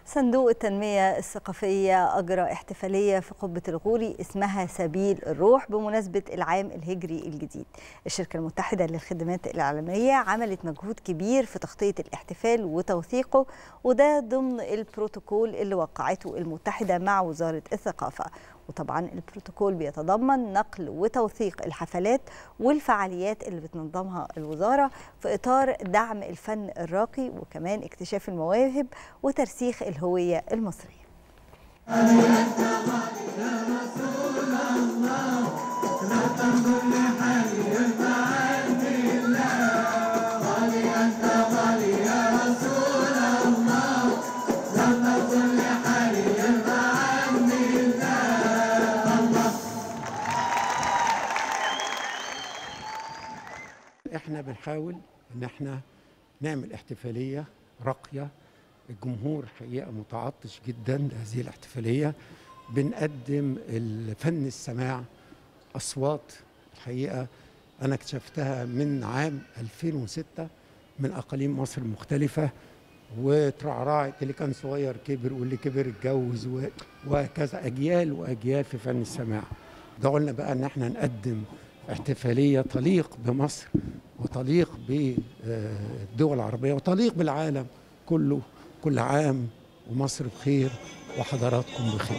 صندوق التنمية الثقافية أجرى احتفالية في قبة الغوري اسمها سبيل الروح بمناسبة العام الهجري الجديد الشركة المتحدة للخدمات الإعلامية عملت مجهود كبير في تغطية الاحتفال وتوثيقه وده ضمن البروتوكول اللي وقعته المتحدة مع وزارة الثقافة وطبعا البروتوكول بيتضمن نقل وتوثيق الحفلات والفعاليات اللي بتنظمها الوزارة في إطار دعم الفن الراقي وكمان اكتشاف المواهب وترسيخ الهوية المصرية احنا بنحاول ان احنا نعمل احتفاليه راقيه الجمهور حقيقه متعطش جدا لهذه الاحتفاليه بنقدم الفن السماع اصوات الحقيقه انا اكتشفتها من عام 2006 من اقاليم مصر المختلفه وترعرعت اللي كان صغير كبر واللي كبر اتجوز و- وهكذا اجيال واجيال في فن السماع دعونا بقى ان احنا نقدم احتفاليه تليق بمصر وتليق بالدول العربيه وتليق بالعالم كله كل عام ومصر بخير وحضراتكم بخير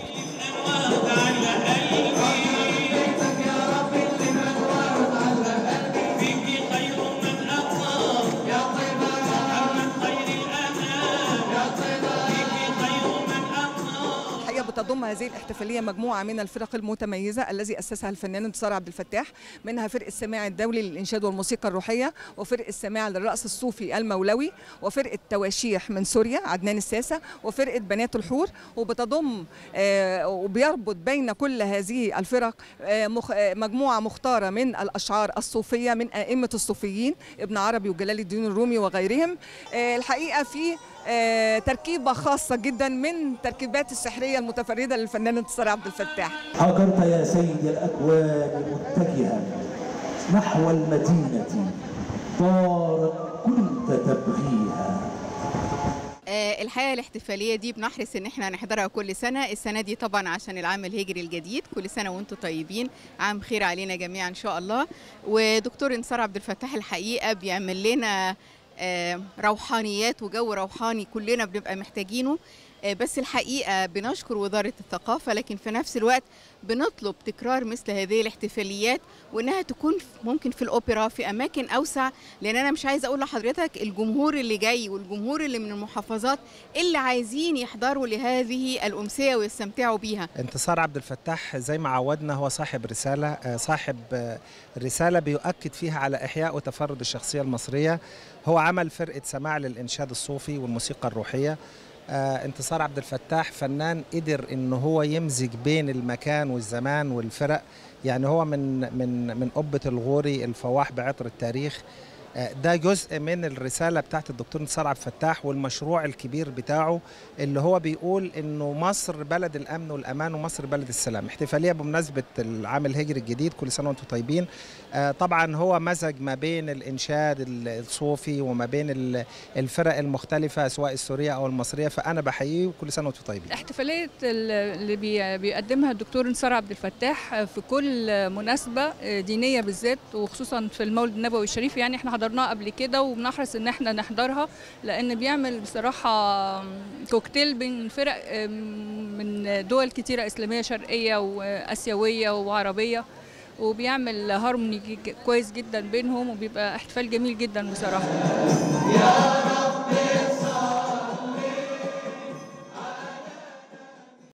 الحقيقه بتضم هذه الاحتفاليه مجموعه من الفرق المتميزه الذي اسسها الفنان انتصار عبد الفتاح منها فرق السماع الدولي للانشاد والموسيقى الروحيه وفرق السماع للرقص الصوفي المولوي وفرقه تواشيح من سوريا عدنان الساسه وفرقه بنات الحور وبتضم آه، وبيربط بين كل هذه الفرق آه، مخ- آه، مجموعه مختاره من الاشعار الصوفيه من ائمه الصوفيين ابن عربي وجلال الدين الرومي وغيرهم آه، الحقيقه في آه، تركيبه خاصه جدا من تركيبات السحريه المتفرده للفنان انتصار عبد الفتاح حضرت يا سيد الأكوان متجها نحو المدينة دارا كنت تبغيها آه، الحقيقه الاحتفاليه دي بنحرص ان احنا نحضرها كل سنه السنه دي طبعا عشان العام الهجري الجديد كل سنه وانتم طيبين عام خير علينا جميعا ان شاء الله ودكتور انتصار عبد الفتاح الحقيقه بيعمل لنا آه، روحانيات وجو روحاني كلنا بنبقى محتاجينه آه، بس الحقيقه بنشكر وزاره الثقافه لكن في نفس الوقت بنطلب تكرار مثل هذه الاحتفاليات وانها تكون في- ممكن في الاوبرا في اماكن اوسع لان انا مش عايزه اقول لحضرتك الجمهور اللي جاي والجمهور اللي من المحافظات اللي عايزين يحضروا لهذه الامسيه ويستمتعوا بيها انتصار عبد الفتاح زي ما عودنا هو صاحب رسالة آه، صاحب آه، رسالة بيؤكد فيها على إحياء وتفرد الشخصية المصرية هو عمل فرقة سماع للإنشاد الصوفي والموسيقى الروحية آه، انتصار عبد الفتاح فنان قدر ان هو يمزج بين المكان والزمان والفرق يعني هو من من من قبة الغوري الفواح بعطر التاريخ آه، ده جزء من الرسالة بتاعت الدكتور انتصار عبد الفتاح والمشروع الكبير بتاعه اللي هو بيقول انه مصر بلد الامن والامان ومصر بلد السلام احتفاليه بمناسبه العام الهجري الجديد كل سنه وانتم طيبين آه، طبعا هو مزج ما بين الانشاد ال- الصوفي وما بين ال- الفرق المختلفه سواء السوريه او المصريه فانا بحييه وكل سنه وانتم طيبين الاحتفالية اللي بي- بيقدمها الدكتور انتصار عبد الفتاح في كل مناسبة دينية بالذات وخصوصا في المولد النبوي الشريف يعني احنا حضرناها قبل كده وبنحرص ان احنا نحضرها لان بيعمل بصراحة كوكتيل بين فرق من دول كتيرة إسلامية شرقية وآسيوية وعربية وبيعمل هارموني كويس جدا بينهم وبيبقى احتفال جميل جدا بصراحة